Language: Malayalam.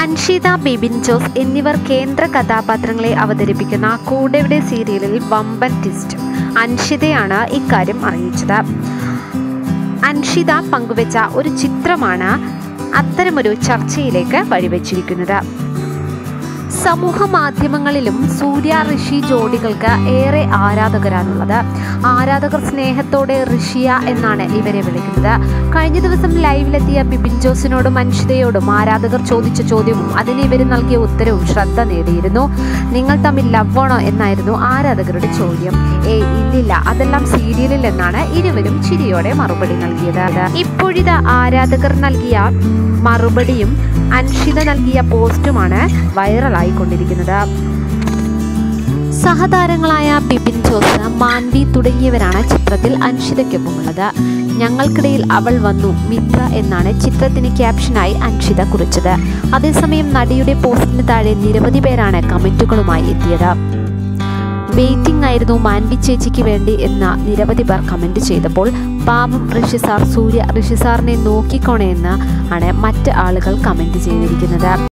അൻഷിത ബിബിൻ ജോസ് എന്നിവർ കേന്ദ്ര കഥാപാത്രങ്ങളെ അവതരിപ്പിക്കുന്ന കൂടെവിടെ സീരിയലിൽ വമ്പൻ ട്വിസ്റ്റ് അൻഷിതയാണ് ഇക്കാര്യം അറിയിച്ചത് അൻഷിത പങ്കുവച്ച ഒരു ചിത്രമാണ് അത്തരമൊരു ചർച്ചയിലേക്ക് വഴിവെച്ചിരിക്കുന്നത് സമൂഹ മാധ്യമങ്ങളിലും സൂര്യ ഋഷി ജോഡികൾക്ക് ഏറെ ആരാധകരാണുള്ളത് ആരാധകർ സ്നേഹത്തോടെ ഋഷിയ എന്നാണ് ഇവരെ വിളിക്കുന്നത് കഴിഞ്ഞ ദിവസം ലൈവിലെത്തിയ ബിബിൻ ജോസിനോടും അൻഷിതയോടും ആരാധകർ ചോദിച്ച ചോദ്യവും അതിന് ഇവർ നൽകിയ ഉത്തരവും ശ്രദ്ധ നേടിയിരുന്നു നിങ്ങൾ തമ്മിൽ ലവാണോ എന്നായിരുന്നു ആരാധകരുടെ ചോദ്യം ഏ ഇല്ലില്ല അതെല്ലാം സീരിയലിൽ എന്നാണ് ഇരുവരും ചിരിയോടെ മറുപടി നൽകിയത് ഇപ്പോഴിത് ആരാധകർ നൽകിയ മറുപടിയും അൻഷിത നൽകിയ പോസ്റ്റുമാണ് വൈറലായിക്കൊണ്ടിരിക്കുന്നത് സഹതാരങ്ങളായ ബിപിൻ ജോസ് മാൻവി തുടങ്ങിയവരാണ് ചിത്രത്തിൽ അൻഷിതയ്ക്കൊപ്പമുള്ളത് ഞങ്ങൾക്കിടയിൽ അവൾ വന്നു മിത്ര എന്നാണ് ചിത്രത്തിന് ക്യാപ്ഷനായി അൻഷിത കുറിച്ചത് അതേസമയം നടിയുടെ പോസ്റ്റിന് താഴെ നിരവധി പേരാണ് കമൻറ്റുകളുമായി എത്തിയത് വെയിറ്റിംഗ് ആയിരുന്നു മാൻവി ചേച്ചിക്ക് വേണ്ടി എന്ന നിരവധി പേർ കമൻറ്റ് ചെയ്തപ്പോൾ പാവം ഋഷിസാർ സൂര്യ ഋഷിസാറിനെ നോക്കിക്കോണേ എന്ന് ആണ് മറ്റ് ആളുകൾ കമൻറ്റ് ചെയ്തിരിക്കുന്നത്